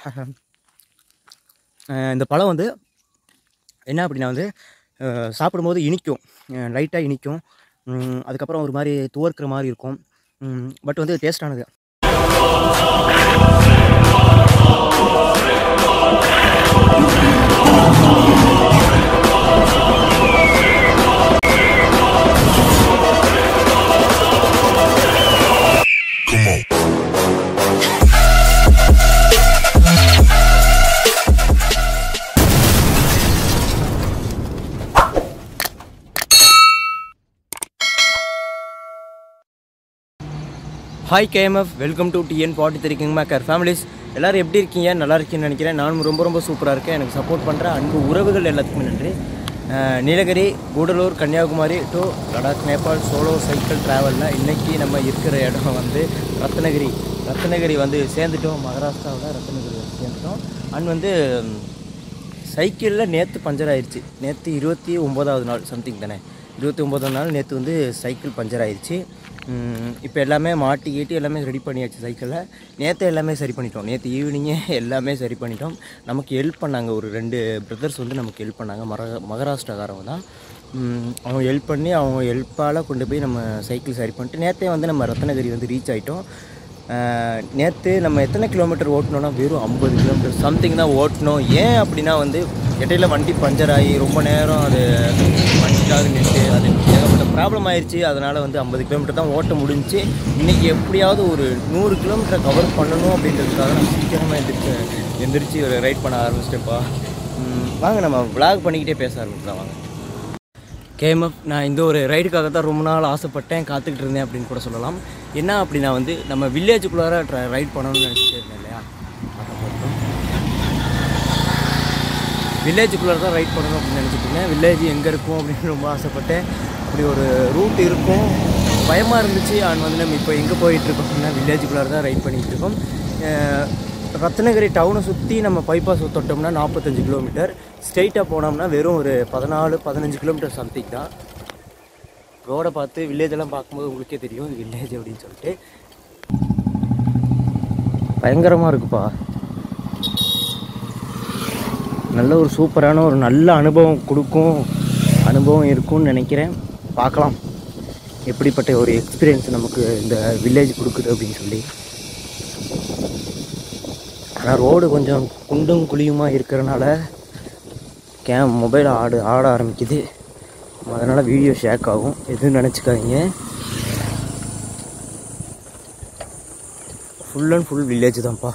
அஹ் இந்த பழம் வந்து என்ன அப்படின்னா வந்து அஹ் சாப்பிடும்போது இனிக்கும் லைட்டாக இனிக்கும் உம், அதுக்கப்புறம் ஒரு மாதிரி துவர்க்கிற மாதிரி இருக்கும் பட் வந்து டேஸ்டானது Come on. Hi KMF welcome to TN forty three king maker families எல்லோரும் எப்படி இருக்கீங்க நல்லா இருக்கீங்கன்னு நினைக்கிறேன் நானும் ரொம்ப ரொம்ப சூப்பராக இருக்கேன் எனக்கு சப்போர்ட் பண்ணுற அன்பு உறவுகள் எல்லாத்துக்குமே நன்றி அஹ் Nilgiri Gudalur Kanyakumari to Ladakh Nepal solo cycle ட்ராவலில் இன்றைக்கி நம்ம இருக்கிற இடம் வந்து ரத்னகிரி ரத்னகிரி வந்து சேர்ந்துட்டோம் மகாராஷ்டிராவில் ரத்னகிரி வந்து சேர்ந்துட்டோம் அண்ட் வந்து சைக்கிளில் நேற்று பஞ்சர் ஆயிடுச்சு நேற்று இருபத்தி ஒம்போதாவது நாள் சம்திங் தானே இருபத்தி ஒம்போதாவது நாள் நேற்று வந்து சைக்கிள் பஞ்சர் ஆயிடுச்சு இப்போ எல்லாமே மாட்டி கீட்டி எல்லாமே ரெடி பண்ணியாச்சு சைக்கிளில் நேற்று எல்லாமே சரி பண்ணிட்டோம் நேற்று ஈவினிங்கே எல்லாமே சரி பண்ணிட்டோம் நமக்கு ஹெல்ப் பண்ணாங்க ஒரு ரெண்டு பிரதர்ஸ் வந்து நமக்கு ஹெல்ப் பண்ணாங்க மர மகாராஷ்டிராக்காரவங்க தான் உம், அவங்க ஹெல்ப் பண்ணி அவங்க ஹெல்ப்பால் கொண்டு போய் நம்ம சைக்கிள் சரி பண்ணிட்டு நேற்றே வந்து நம்ம ரத்னகிரி வந்து ரீச் ஆகிட்டோம் நேற்று நம்ம எத்தனை கிலோமீட்டர் ஓட்டினோன்னா வெறும் ஐம்பது கிலோமீட்டர் சம்திங் தான் ஓட்டினோம் ஏன் அப்படின்னா வந்து இடையில வண்டி பஞ்சர் ஆகி ரொம்ப நேரம் அது வண்டிக்காக நின்று அது ஏகப்பட்ட ப்ராப்ளம் ஆயிடுச்சு அதனால் வந்து ஐம்பது கிலோமீட்டர் தான் ஓட்ட முடிஞ்சுச்சு இன்றைக்கி எப்படியாவது ஒரு நூறு கிலோமீட்டர் கவர் பண்ணணும் அப்படின்றதுக்காக நான் சீக்கிரமாக எந்திரிச்சு எந்திரிச்சு ஒரு ரைட் பண்ண ஆரம்பிச்சிட்டேன்ப்பா உம், வாங்க நம்ம விளாக் பண்ணிக்கிட்டே பேச ஆரம்பிக்கலாம் வாங்க கேஎம்எஃப் நான் இந்த ஒரு ரைடுக்காக தான் ரொம்ப நாள் ஆசைப்பட்டேன் காத்துக்கிட்டு இருந்தேன் அப்படின்னு கூட சொல்லலாம் என்ன அப்படின்னா வந்து நம்ம வில்லேஜுக்குள்ளார ரைட் பண்ணணும்னு நினச்சிட்டு இருந்தேன் இல்லையா அதை பொறுத்தோம் வில்லேஜுக்குள்ளார தான் ரைட் பண்ணணும் அப்படின்னு நினச்சிட்டு இருந்தேன் வில்லேஜ் எங்கே இருக்கும் அப்படின்னு ரொம்ப ஆசைப்பட்டேன் அப்படி ஒரு ரூட் இருக்கும் பயமாக இருந்துச்சு அண்ட் வந்து நம்ம இப்போ எங்கே போயிட்டுருக்கோம் அப்படின்னா வில்லேஜுக்குள்ளார தான் ரைட் பண்ணிகிட்டு இருக்கோம் அஹ் ரத்னகிரி டவுனை சுற்றி நம்ம பைபாஸ் தொட்டோம்னா நாற்பத்தஞ்சு கிலோமீட்டர் ஸ்ட்ரெயிட்டாக போனோம்னா வெறும் ஒரு பதினாலு பதினஞ்சு கிலோமீட்டர் சம்திங் தான் ரோடை பார்த்து வில்லேஜ் எல்லாம் பார்க்கும்போது உங்களுக்கே தெரியும் இது வில்லேஜ் அப்படின்னு சொல்லிட்டு பயங்கரமாக இருக்குப்பா நல்ல ஒரு சூப்பரான ஒரு நல்ல அனுபவம் கொடுக்கும் அனுபவம் இருக்கும்னு நினைக்கிறேன் பார்க்கலாம் எப்படிப்பட்ட ஒரு எக்ஸ்பீரியன்ஸ் நமக்கு இந்த வில்லேஜ் கொடுக்குது அப்படின்னு சொல்லி ஆனால் ரோடு கொஞ்சம் குண்டும் குழியுமா இருக்கிறனால கேம் மொபைல் ஆடு ஆட ஆரம்பிக்குது அதனால் வீடியோ ஷேக் ஆகும் எதுவும் நினச்சிக்காதீங்க ஃபுல் அண்ட் ஃபுல் வில்லேஜ் தான்ப்பா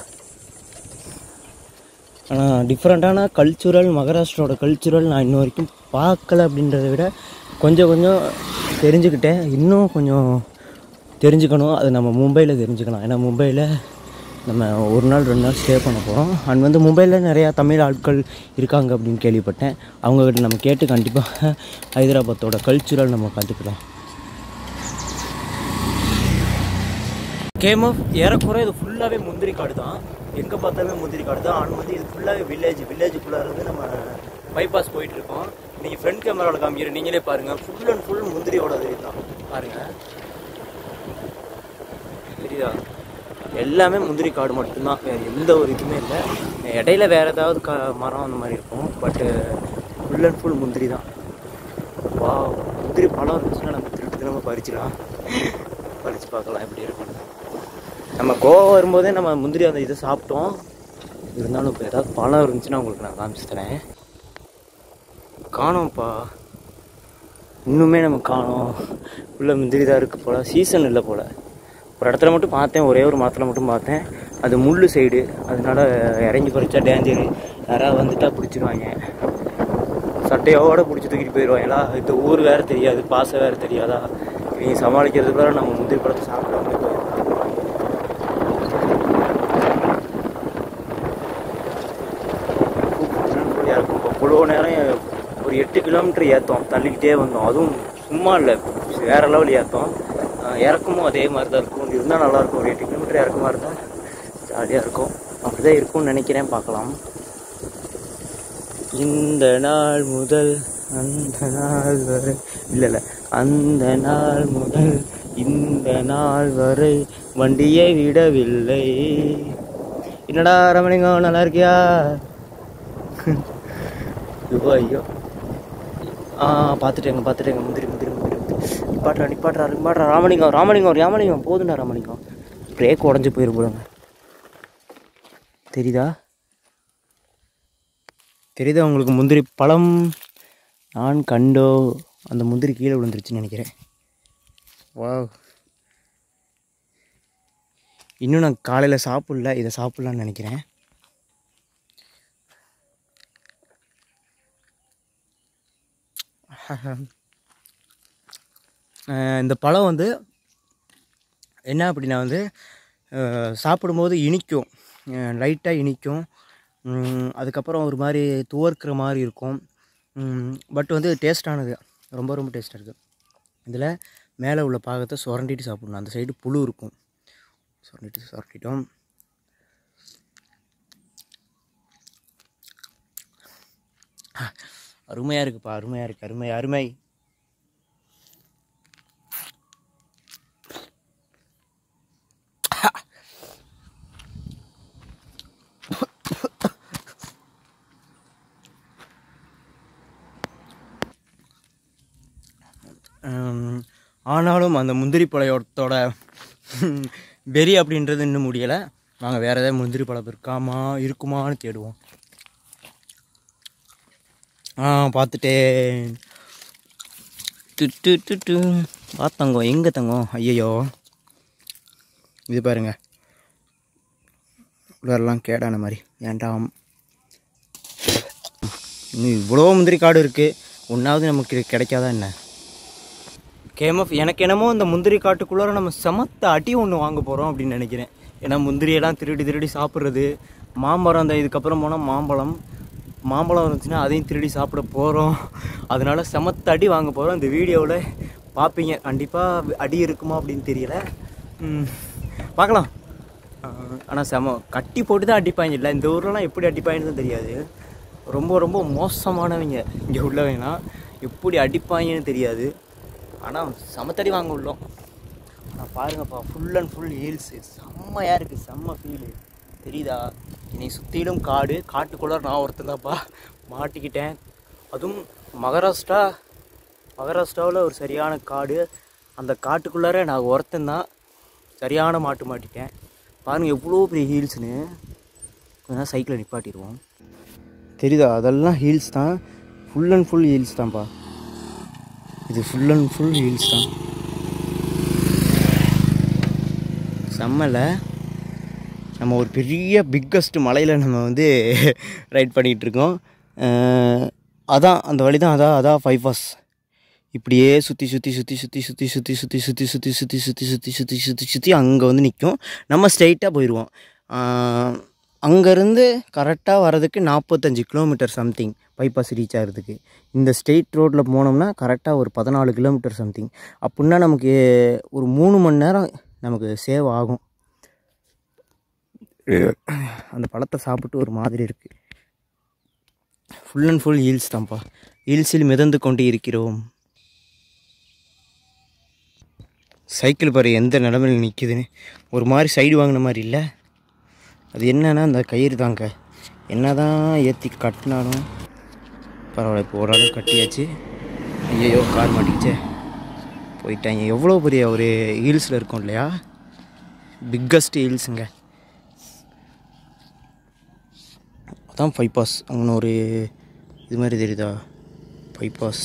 ஆனால் டிஃப்ரெண்ட்டான கல்ச்சுரல் மகாராஷ்டிராவோட கல்ச்சுரல் நான் இன்ன வரைக்கும் பார்க்கல அப்படின்றத விட கொஞ்சம் கொஞ்சம் தெரிஞ்சுக்கிட்டேன் இன்னும் கொஞ்சம் தெரிஞ்சுக்கணும் அது நம்ம மும்பையில் தெரிஞ்சுக்கலாம் ஏன்னா மும்பையில் நம்ம ஒரு நாள் ரெண்டு நாள் ஸ்டே பண்ண போகிறோம் அண்ட் வந்து மும்பையில் நிறையா தமிழ் ஆட்கள் இருக்காங்க அப்படின்னு கேள்விப்பட்டேன் அவங்கக்கிட்ட நம்ம கேட்டு கண்டிப்பாக ஹைதராபாத்தோட கல்ச்சுரல் நம்ம கற்றுக்கலாம் கேம் ஆஃப் ஏறக்குறை இது ஃபுல்லாகவே முந்திரி காடு தான் எங்கே பார்த்தாலுமே முந்திரி காடு தான் ஆனால் வந்து இது ஃபுல்லாகவே வில்லேஜ் வில்லேஜுக்குள்ளே இருந்து நம்ம பைபாஸ் போயிட்டு இருக்கோம் நீங்கள் ஃப்ரண்ட் கேமராவில் காமிக்கிற நீங்களே பாருங்கள் ஃபுல் அண்ட் ஃபுல் முந்திரியோட இது தான் பாருங்கள் தெரியுதா எல்லாமே முந்திரி காடு மட்டும்தான் வேறு எந்த ஒரு இதுவுமே இல்லை இடையில வேறு ஏதாவது க மரம் அந்த மாதிரி இருக்கும் பட்டு ஃபுல் அண்ட் ஃபுல் முந்திரி தான் வா முந்திரி பழம் இருந்துச்சுன்னா நம்ம திருட்டு தினமும் பறிச்சிடலாம் பறித்து பார்க்கலாம் எப்படி இருக்கும் நம்ம கோவா வரும்போதே நம்ம முந்திரி அந்த இதை சாப்பிட்டோம் இருந்தாலும் இப்போ ஏதாவது பழம் இருந்துச்சுன்னா உங்களுக்கு நான் காமிச்சு தரேன் காணோம்ப்பா இன்னுமே நம்ம காணோம் உள்ள முந்திரி தான் இருக்குது போல் சீசன் இல்லை போல் ஒரு இடத்துல மட்டும் பார்த்தேன் ஒரே ஒரு மரத்தில் மட்டும் பார்த்தேன் அது முள் சைடு அதனால இறங்கி பறிச்சா டேஞ்சரு யாராவது வந்துட்டா பிடிச்சிருவாங்க சட்டையோட பிடிச்சி தூக்கிட்டு போயிடுவாங்களா இந்த ஊர் வேறு தெரியாது பாசை வேறு தெரியாதா நீங்கள் சமாளிக்கிறதுக்குள்ள நம்ம முந்திரி பழத்தை சாப்பிடாம போயிடலாம் ஃப்ரீயாக இருக்கும் இப்போ இவ்வளோ நேரம் ஒரு எட்டு கிலோமீட்டர் ஏற்றோம் தள்ளிக்கிட்டே வந்தோம் அதுவும் சும்மா இல்லை வேற லெவல் ஏற்றோம் இறக்கமும் அதே மாதிரி தான் இருக்கும் இருந்தால் நல்லாயிருக்கும் ஒரு எட்டு கிலோமீட்டர் இறக்கமாக இருந்தால் ஜாலியாக இருக்கும் அப்படிதான் இருக்கும்னு நினைக்கிறேன் பார்க்கலாம் இந்த நாள் முதல் அந்த நாள் வரை இல்லை இல்லை அந்த நாள் முதல் இந்த நாள் வரை வண்டியை விடவில்லை என்னடா ரமணிங்கம் நல்லா இருக்கியா ஐயோ ஐயோ ஆ பார்த்துட்டேங்க பார்த்துட்டேங்க முந்திரி முந்திரி முந்திரி முந்திரி நிப்பாட்றா நிப்பாட்றா நிப்பாட்றா ராமலிங்கம் ராமலிங்கம் ராமலிங்கம் போதுண்டா ராமலிங்கம் பிரேக் உடஞ்சி போயிரு போடுங்க தெரியுதா தெரியுதா உங்களுக்கு முந்திரி பழம் நான் கண்டோ அந்த முந்திரி கீழே விழுந்துருச்சுன்னு நினைக்கிறேன் வா இன்னும் நான் காலையில் சாப்பிடல இதை சாப்பிட்லான்னு நினைக்கிறேன் அஹ் இந்த பழம் வந்து என்ன அப்படின்னா வந்து அஹ் சாப்பிடும்போது இனிக்கும் லைட்டாக இனிக்கும் உம், அதுக்கப்புறம் ஒரு மாதிரி துவர்க்கிற மாதிரி இருக்கும் பட் வந்து டேஸ்டானது ரொம்ப ரொம்ப டேஸ்ட்டாக இருக்குது இதில் மேலே உள்ள பாகத்தை சுரண்டிட்டு சாப்பிடணும் அந்த சைடு புழு இருக்கும் சுரண்டிட்டு சுரண்டிட்டோம் அருமையாக இருக்குப்பா அருமையாக இருக்குது அருமை அருமை ஹம், ஆனாலும் அந்த முந்திரி பழத்தோட வெறி அப்படின்றது இன்னும் முடியலை நாங்கள் வேறு ஏதாவது முந்திரி பழம் இருக்காமா இருக்குமான்னு தேடுவோம் ஆ பார்த்துட்டேன் டு டு டு பார்த்தங்கோ எங்கே தங்கம் ஐயையோ இது பாருங்க உள்ளரெல்லாம் கேடான மாதிரி வேண்டாம் இன்னும் இவ்வளோ முந்திரி காடு இருக்குது ஒன்றாவது நமக்கு கிடைக்காதா என்ன கேமஃப் எனக்கு என்னமோ இந்த முந்திரி காட்டுக்குள்ளார நம்ம சமத்த அடி ஒன்று வாங்க போகிறோம் அப்படின்னு நினைக்கிறேன் ஏன்னா முந்திரியெல்லாம் திருடி திருடி சாப்பிட்றது மாமரம் அந்த இதுக்கப்புறம் போனால் மாம்பழம் மாம்பழம் இருந்துச்சுன்னா அதையும் திருடி சாப்பிட போகிறோம் அதனால சமத்த அடி வாங்க போகிறோம் இந்த வீடியோவில் பார்ப்பீங்க கண்டிப்பாக அடி இருக்குமா அப்படின்னு தெரியல ம், பார்க்கலாம் ஆனால் செம கட்டி போட்டு தான் அடிப்பாங்க இல்லை இந்த ஊர்லலாம் எப்படி அடிப்பாங்கன்னு தெரியாது ரொம்ப ரொம்ப மோசமானவங்க இங்கே உள்ளவங்கன்னா எப்படி அடிப்பாங்கன்னு தெரியாது ஆனால் சமத்தடி வாங்க உள்ளோம் ஆனால் பாருங்கப்பா ஃபுல் அண்ட் ஃபுல் ஹீல்ஸு செம்மையாக இருக்குது செம்ம ஃபீலு தெரியுதா என்னை சுற்றிலும் காடு காட்டுக்குள்ளே நான் ஒருத்தன் தான்ப்பா மாட்டிக்கிட்டேன் அதுவும் மகாராஷ்டிரா மகாராஷ்டிராவில் ஒரு சரியான காடு அந்த காட்டுக்குள்ளார நான் ஒருத்தன் தான் சரியான மாட்டு மாட்டிட்டேன் பாருங்கள் எவ்வளோ பெரிய ஹீல்ஸ்னு கொஞ்ச நேரம் சைக்கிளை நிப்பாட்டிடுவோம் தெரியுதா அதெல்லாம் ஹீல்ஸ் தான் ஃபுல் அண்ட் ஃபுல் ஹீல்ஸ் தான்ப்பா இது ஃபுல் அண்ட் ஃபுல் ஹீல்ஸ் தான் செம்மல நம்ம ஒரு பெரிய பிக்கஸ்ட் மலையில் நம்ம வந்து ரைட் பண்ணிகிட்டு இருக்கோம் அஹ் அதான் அந்த வழி தான் அதான் அதான் ஃபைவ் பாஸ் இப்படியே சுற்றி சுற்றி சுற்றி சுற்றி சுற்றி சுற்றி சுற்றி சுற்றி சுற்றி சுற்றி சுற்றி சுற்றி சுற்றி சுற்றி சுற்றி அங்கே வந்து நிற்கும் நம்ம ஸ்ட்ரைட்டாக போயிடுவோம் அங்கேருந்து கரெக்டாக வர்றதுக்கு நாற்பத்தஞ்சு கிலோமீட்டர் சம்திங் பைபாஸ் ரீச் ஆகிறதுக்கு இந்த ஸ்ட்ரெயிட் ரோட்டில் போனோம்னா கரெக்டாக ஒரு பதினாலு கிலோமீட்டர் சம்திங் அப்படின்னா நமக்கு ஒரு மூணு மணி நேரம் நமக்கு சேவ் ஆகும் அந்த பழத்தை சாப்பிட்டு ஒரு மாதிரி இருக்குது ஃபுல் அண்ட் ஃபுல் ஹீல்ஸ் தான்ப்பா ஹீல்ஸில் மிதந்து கொண்டு இருக்கிறோம் சைக்கிள் பாரு எந்த நிலமையில் நிற்கிதுன்னு ஒரு மாதிரி சைடு வாங்கின மாதிரி இல்லை அது என்னன்னா அந்த கயிறு தாங்க என்ன தான் ஏற்றி கட்டினாலும் பரவாயில்ல இப்போ ஓரளவு கட்டியாச்சு ஐயோ கார் மாட்டிக்கிச்சே போயிட்டாங்க எவ்வளோ பெரிய ஒரு ஹீல்ஸில் இருக்கும் இல்லையா பிக்கஸ்ட் ஹீல்ஸுங்க அதான் ஃபைவ் பாஸ் அங்கே ஒரு இது மாதிரி தெரியுதா ஃபைவ் பாஸ்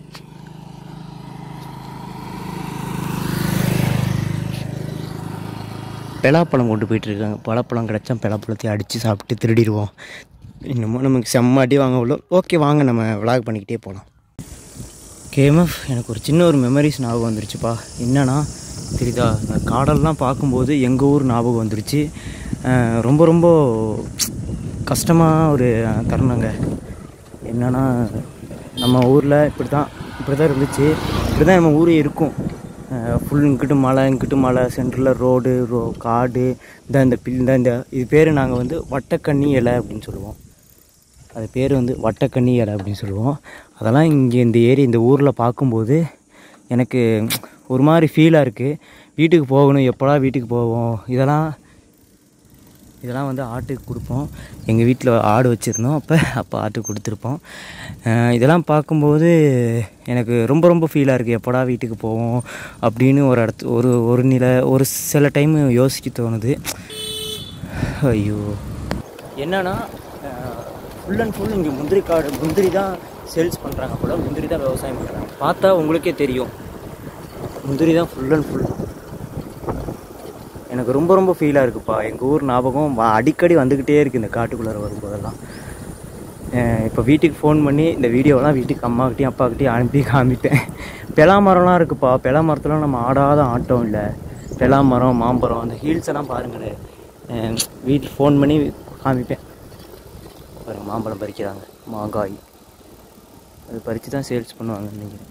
பலாப்பழம் கொண்டு போயிட்டு இருக்காங்க பலாப்பழம் கிடச்சா பலாப்பழத்தை அடித்து சாப்பிட்டு திருடிடுவோம் இன்னமும் நமக்கு செம்ம அடி வாங்க உள்ள ஓகே வாங்க நம்ம விளாக் பண்ணிக்கிட்டே போகலாம் கேஎம்எஃப் எனக்கு ஒரு சின்ன ஒரு மெமரிஸ் ஞாபகம் வந்துருச்சுப்பா என்னன்னா தெரியுதா இந்த காடெல்லாம் பார்க்கும்போது எங்கள் ஊர் ஞாபகம் வந்துருச்சு அஹ் ரொம்ப ரொம்ப கஷ்டமாக ஒரு தருணங்க என்னன்னா நம்ம ஊரில் இப்படி தான் இப்படி தான் இருந்துச்சு இப்படி தான் நம்ம ஊரே இருக்கும் ஃபுல் இங்கிட்டு மலை இங்கிட்டு மலை சென்டரில் ரோடு ரோ காடு இந்த இந்த பில் இந்த இந்த இது பேர் நாங்கள் வந்து வட்டக்கண்ணி இலை அப்படின்னு சொல்லுவோம் அது பேர் வந்து வட்டக்கண்ணி இலை அப்படின்னு சொல்லுவோம் அதெல்லாம் இங்கே இந்த ஏரி இந்த ஊரில் பார்க்கும்போது எனக்கு ஒரு மாதிரி ஃபீலாக இருக்குது வீட்டுக்கு போகணும் எப்போடா வீட்டுக்கு போவோம் இதெல்லாம் இதெல்லாம் வந்து ஆட்டுக்கு கொடுப்போம் எங்கள் வீட்டில் ஆடு வச்சுருந்தோம் அப்போ அப்போ ஆட்டுக்கு கொடுத்துருப்போம் அஹ் இதெல்லாம் பார்க்கும்போது எனக்கு ரொம்ப ரொம்ப ஃபீலாக இருக்குது எப்படா வீட்டுக்கு போவோம் அப்படின்னு ஒரு இடத்து ஒரு ஒரு நில ஒரு சில டைம் யோசிக்க தோணுது ஐயோ என்னன்னா ஃபுல் அண்ட் ஃபுல் இங்கே முந்திரி காடு முந்திரி தான் சேல்ஸ் பண்ணுறாங்க போல முந்திரி தான் விவசாயம் பண்ணுறாங்க பார்த்தா உங்களுக்கே தெரியும் முந்திரி தான் ஃபுல் அண்ட் ஃபுல் எனக்கு ரொம்ப ரொம்ப ஃபீலாக இருக்குப்பா எங்கள் ஊர் ஞாபகம் வ- அடிக்கடி வந்துக்கிட்டே இருக்குது இந்த காட்டுக்குள்ளார வரும்போதெல்லாம் இப்போ வீட்டுக்கு ஃபோன் பண்ணி இந்த வீடியோலாம் வீட்டுக்கு அம்மாக்கிட்டையும் அப்பாக்கிட்டையும் அனுப்பி காமிப்பேன் பெலா மரம்லாம் இருக்குப்பா பெலா மரத்துலாம் நம்ம ஆடாத ஆட்டம் இல்லை பெலா மரம் மாம்பழம் அந்த ஹீல்ஸ் எல்லாம் பாருங்களேன் அஹ் வீட்டுக்கு ஃபோன் பண்ணி காமிப்பேன் பாருங்க மாம்பழம் பறிக்கிறாங்க மாங்காய் அது பறித்து தான் சேல்ஸ் பண்ணுவாங்கன்னு நினைக்கிறேன்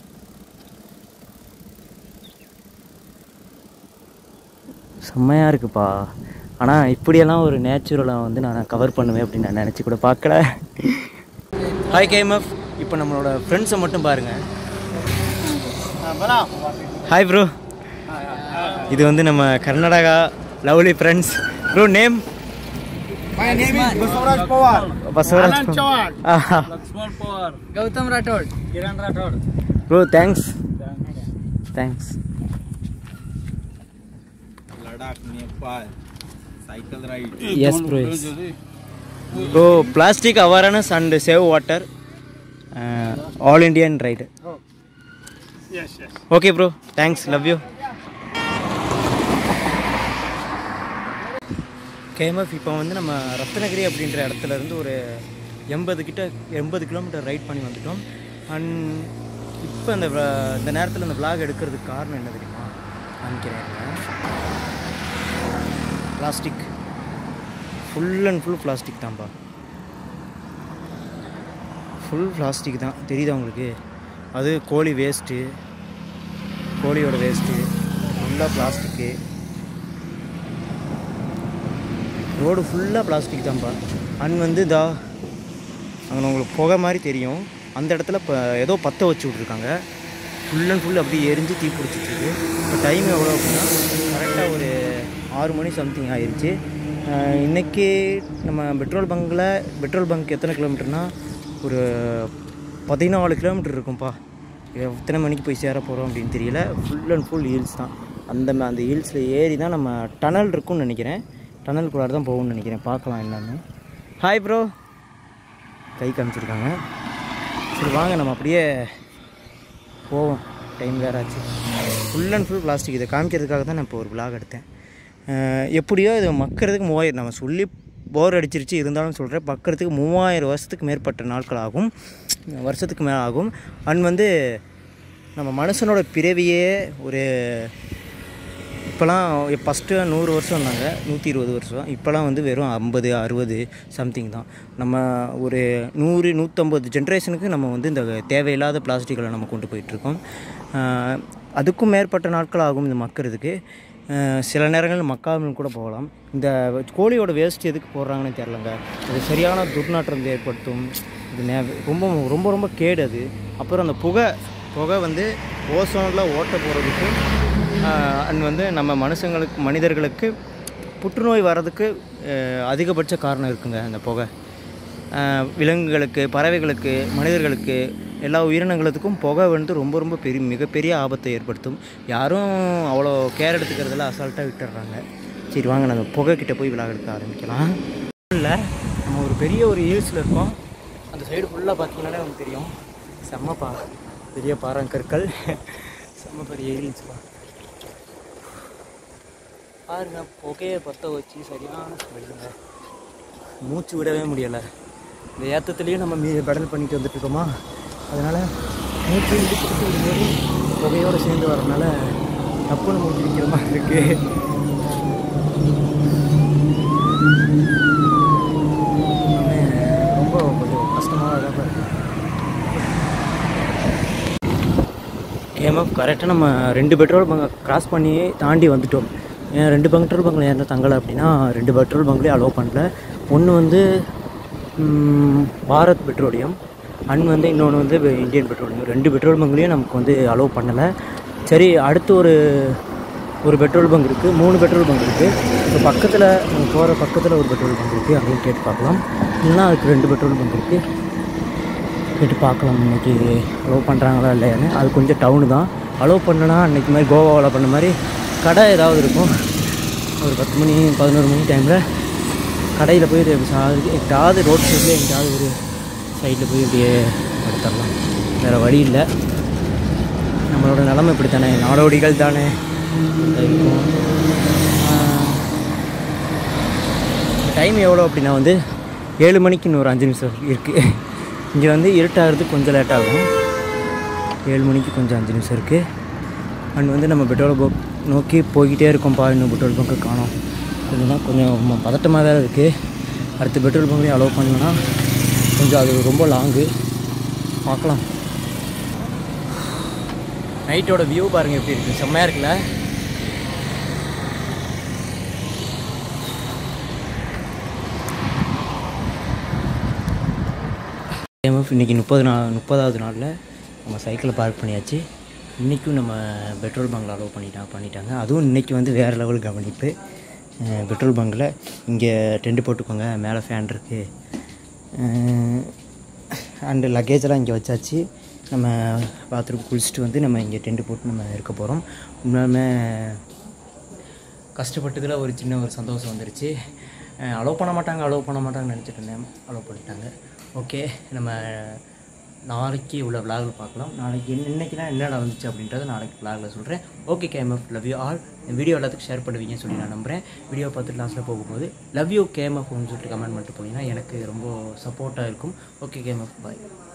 செம்மையாக இருக்குப்பா ஆனால் இப்படியெல்லாம் ஒரு நேச்சுரலாக வந்து நான் கவர் பண்ணுவேன் அப்படின்னு நான் நினச்சி கூட பார்க்கல ஹாய் கேஎம்எஃப் இப்போ நம்மளோட ஃப்ரெண்ட்ஸை மட்டும் பாருங்கள் ஹாய் ப்ரோ இது வந்து நம்ம Karnataka lovely friends bro name My name is Baswaraj Pawar. Basavaraj Anand Chauhan. Laxman Pawar Gautam Rathod Kiran Rathod bro thanks thanks Ladakh, Nepal. Cycle ride. Yes bro yes bro plastic awareness and save water all Indian ride Yes, yes. Okay bro thanks love you KMF இப்போ வந்து நம்ம ரத்னகிரி அப்படின்ற இடத்துல இருந்து ஒரு எண்பது கிட்ட எண்பது கிலோமீட்டர் ரைட் பண்ணி வந்துட்டோம் அண்ட் இப்போ இந்த vla- இந்த நேரத்தில் இந்த vlog எடுக்கிறதுக்கு காரணம் என்ன தெரியுமா காமிக்கிறேன் plastic full and full plastic தான்ப்பா ஃபுல் பிளாஸ்டிக் தான் தெரியுதா உங்களுக்கு அது கோழி வேஸ்ட்டு கோழியோட வேஸ்ட்டு ஃபுல்லாக பிளாஸ்டிக்கு ரோடு ஃபுல்லாக பிளாஸ்டிக் தான்ப்பா அண்ட் வந்து இதா அங்கே உங்களுக்கு புகை மாதிரி தெரியும் அந்த இடத்துல இப்போ ஏதோ பற்ற வச்சு விட்ருக்காங்க ஃபுல் அண்ட் ஃபுல் அப்படியே எரிஞ்சு தீ பிடிச்சிட்ருக்கு இப்போ டைம் எவ்வளோ அப்படின்னா கரெக்டாக ஒரு ஆறு மணி சம்திங் ஆயிடுச்சு அஹ் இன்னைக்கு நம்ம பெட்ரோல் பங்கில் பெட்ரோல் பங்க் எத்தனை கிலோமீட்டர்னா ஒரு பதினாலு கிலோமீட்டர் இருக்கும்ப்பா எத்தனை மணிக்கு போய் சேர போகிறோம் அப்படின்னு தெரியல ஃபுல் அண்ட் ஃபுல் ஹில்ஸ் தான் அந்த ம- அந்த ஹில்ஸில் ஏறி தான் நம்ம டனல் இருக்கும்னு நினைக்கிறேன் டனலுக்குள்ளார தான் போகும்னு நினைக்கிறேன் பார்க்கலாம் என்னன்னு ஹாய் ப்ரோ கை காமிச்சிருக்காங்க சரி வாங்க நம்ம அப்படியே போவோம் டைம் வேறு ஆச்சு ஃபுல் அண்ட் ஃபுல் பிளாஸ்டிக் இதை காமிக்கிறதுக்காக தான் நான் இப்போ ஒரு vlog எடுத்தேன் அஹ் எப்படியோ இது மக்கிறதுக்கு மூவாயிரம் நம்ம சொல்லி போர் அடிச்சிருச்சு இருந்தாலும் சொல்கிறேன் பக்கிறதுக்கு மூவாயிரம் வருஷத்துக்கு மேற்பட்ட நாட்கள் ஆகும் வருஷத்துக்கு மேலே ஆகும் அண்ட் வந்து நம்ம மனுஷனோட பிறவியே ஒரு இப்போலாம் ஃபஸ்ட்டு நூறு வருஷம் இருந்தாங்க நூற்றி இருபது வருஷம் இப்போலாம் வந்து வெறும் ஐம்பது அறுபது சம்திங் தான் நம்ம ஒரு நூறு நூற்றம்பது ஜென்ரேஷனுக்கு நம்ம வந்து இந்த தேவையில்லாத பிளாஸ்டிக்களை நம்ம கொண்டு போயிட்டுருக்கோம் ஆஹ் அதுக்கும் மேற்பட்ட நாட்கள் ஆகும் இந்த மக்கிறதுக்கு ஆஹ் சில நேரங்கள் மக்காமல் கூட போகலாம் இந்த கோழியோட வேஸ்ட் எதுக்கு போடுறாங்கன்னு தெரிலங்க அது சரியான துர்நாற்றம் ஏற்படுத்தும் இது நே ரொம்ப ரொம்ப ரொம்ப கேடு அது அப்புறம் அந்த புகை புகை வந்து ஓசோனில் ஓட்ட போகிறதுக்கு அண்ட் வந்து நம்ம மனுஷங்களுக்கு மனிதர்களுக்கு புற்றுநோய் வர்றதுக்கு ஆஹ் அதிகபட்ச காரணம் இருக்குங்க அந்த புகை ஆஹ் விலங்குகளுக்கு பறவைகளுக்கு மனிதர்களுக்கு எல்லா உயிரினங்களுக்கும் புகை வந்து ரொம்ப ரொம்ப பெரிய மிகப்பெரிய ஆபத்தை ஏற்படுத்தும் யாரும் அவ்வளோ கேர் எடுத்துக்கிறதுல அசால்ட்டாக விட்டுடுறாங்க சரி வாங்க நம்ம புகை கிட்ட போய் விழா எடுக்க ஆரம்பிக்கலாம் இல்லை நம்ம ஒரு பெரிய ஒரு ஹில்ஸில் இருக்கோம் அந்த சைடு ஃபுல்லாக பார்த்தீங்கன்னாலே நமக்கு தெரியும் செம்மப்பா பெரிய பாறாங்கற்கள் செம்ம பெரிய ஹில்ஸ்ப்பா பாருங்க புகையை பற்ற வச்சு சரியான ஸ்மெல்லுங்க மூச்சு விடவே முடியலை இந்த ஏத்தத்துலேயும் நம்ம மீ பெடல் பண்ணிட்டு வந்துட்டு இருக்கோமா அதனால் மூச்சு இழுத்துட்டு விடும்போது புகையோடு சேர்ந்து வரனால தப்புன்னு மூச்சு விற்கிற மாதிரி இருக்கு எல்லாமே ரொம்ப கொஞ்சம் கஷ்டமாக தான் இருக்கு கேமப் கரெக்டாக நம்ம ரெண்டு பெட்ரோல் பங்கை கிராஸ் பண்ணி தாண்டி வந்துட்டோம் ஏன் ரெண்டு பெட்ரோல் பங்கில் ஏன் தங்கலை அப்படின்னா ரெண்டு பெட்ரோல் பங்க்லேயும் அலோவ் பண்ணல ஒன்று வந்து ம், பாரத் பெட்ரோலியம் அண்ட் வந்து இன்னொன்று வந்து இந்தியன் பெட்ரோலியம் ரெண்டு பெட்ரோல் பங்க்லேயும் நமக்கு வந்து அலோவ் பண்ணலை சரி அடுத்து ஒரு ஒரு பெட்ரோல் பங்க் இருக்குது மூணு பெட்ரோல் பங்க் இருக்குது இப்போ பக்கத்தில் நம்ம போகிற பக்கத்தில் ஒரு பெட்ரோல் பங்க் இருக்குது அதையும் கேட்டு பார்க்கலாம் இல்லைன்னா அதுக்கு ரெண்டு பெட்ரோல் பங்க் இருக்குது கேட்டு பார்க்கலாம் இன்றைக்கி அலோவ் பண்ணுறாங்களா இல்லையான்னு அது கொஞ்சம் டவுனு தான் அலோவ் பண்ணனா அன்றைக்கி மாதிரி கோவாவில் பண்ண மாதிரி கடை ஏதாவது இருக்கும் ஒரு பத்து மணி பதினோரு மணி டைமில் கடையில் போய் இது சா- எங்கிட்டாவது ரோட் சைடில் எங்கிட்டாவது ஒரு சைடில் போய் இப்படியே படுத்துடலாம் வேறு வழி இல்லை நம்மளோட நிலமை இப்படி தானே நாடோடிகள் தானே இருக்கும் டைம் எவ்வளோ அப்படின்னா வந்து ஏழு மணிக்கு இன்னும் ஒரு அஞ்சு நிமிஷம் இருக்குது இங்கே வந்து இருட்டாகிறதுக்கு கொஞ்சம் லேட் ஆகும் ஏழு மணிக்கு கொஞ்சம் அஞ்சு நிமிஷம் இருக்குது அண்ட் வந்து நம்ம பெட்ரோல் பங்க் நோக்கி போய்கிட்டே இருக்கோம்ப்பா இன்னும் பெட்ரோல் பங்க்கு காணோம் இதுதான் கொஞ்சம் பதட்டமாக தான் இருக்குது அடுத்த பெட்ரோல் பங்க்லேயும் அலோவ் பண்ணோன்னா கொஞ்சம் அது ரொம்ப லாங்கு பார்க்கலாம் நைட்டோட வியூ பாருங்கள் எப்படி இருக்குது செம்மையாக இருக்குல்ல கேஎம்எஃப் இன்றைக்கி முப்பது நாள் முப்பதாவது நாளில் நம்ம சைக்கிளை பார்க் பண்ணியாச்சு இன்றைக்கும் நம்ம பெட்ரோல் பங்கில் அலோவ் பண்ணிட்டா பண்ணிட்டாங்க அதுவும் இன்றைக்கி வந்து வேறு லெவல் கவனிப்பு அஹ் பெட்ரோல் பங்கில் இங்கே டென்ட் போட்டுக்கோங்க மேலே ஃபேன் இருக்குது அண்டு லக்கேஜெல்லாம் இங்கே வச்சாச்சு நம்ம பாத்ரூம் குளிச்சுட்டு வந்து நம்ம இங்கே டென்ட் போட்டு நம்ம இருக்க போகிறோம் உண்மையுமே கஷ்டப்பட்டதில் ஒரு சின்ன ஒரு சந்தோஷம் வந்துருச்சு அலோவ் பண்ண மாட்டாங்க அலோவ் பண்ண மாட்டாங்கன்னு நினச்சிட்டு இருந்தேன் அலோவ் பண்ணிட்டாங்க ஓகே நம்ம நாளைக்கு உள்ள விளாகில் பார்க்கலாம் நாளைக்கு என்ன இன்னைக்குலாம் என்னடா வந்துச்சு அப்படின்றத நாளைக்கு விளாகில் சொல்கிறேன் okay KMF love you all இந்த வீடியோ எல்லாத்துக்கும் ஷேர் பண்ணுவீங்கன்னு சொல்லி நான் நம்புகிறேன் வீடியோ பார்த்துட்டு லாஸ்ட்டில் போகும்போது லவ் யூ கேஎம்எஃப்னு சொல்லிட்டு கமெண்ட் பண்ணிட்டு போனீங்கன்னா எனக்கு ரொம்ப சப்போர்ட்டாக இருக்கும் ஓகே கேஎம்எஃப் பாய்